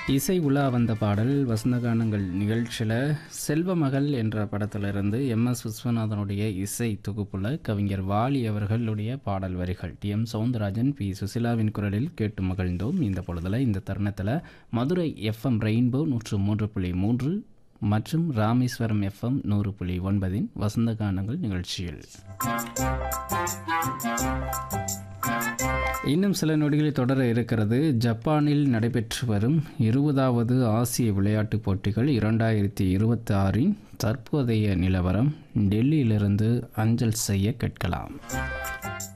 இசை உலா வந்த பாடல் வசந்தகானங்கள் நிகழ்ச்சியில் செல்வமகள் என்ற படத்திலிருந்து எம் எஸ் விஸ்வநாதனுடைய இசை தொகுப்புல கவிஞர் வாலி அவர்களுடைய பாடல் வரிகள் டி எம் சவுந்தரராஜன் பி சுசிலாவின் குரலில் கேட்டு மகிழ்ந்தோம் இந்த பொழுதில் இந்த தருணத்தில் மதுரை எஃப்எம் ரெயின்போ நூற்று மூன்று புள்ளி மூன்று மற்றும் ராமேஸ்வரம் எஃப்எம் நூறு புள்ளி ஒன்பதின் வசந்தகானங்கள் நிகழ்ச்சியில் இன்னும் சில நொடிகளில் தொடர இருக்கிறது ஜப்பானில் நடைபெற்று வரும் இருபதாவது ஆசிய விளையாட்டுப் போட்டிகள் இரண்டாயிரத்தி இருபத்தி ஆறின் தற்போதைய நிலவரம் டெல்லியிலிருந்து அஞ்சல் செய்ய கேட்கலாம்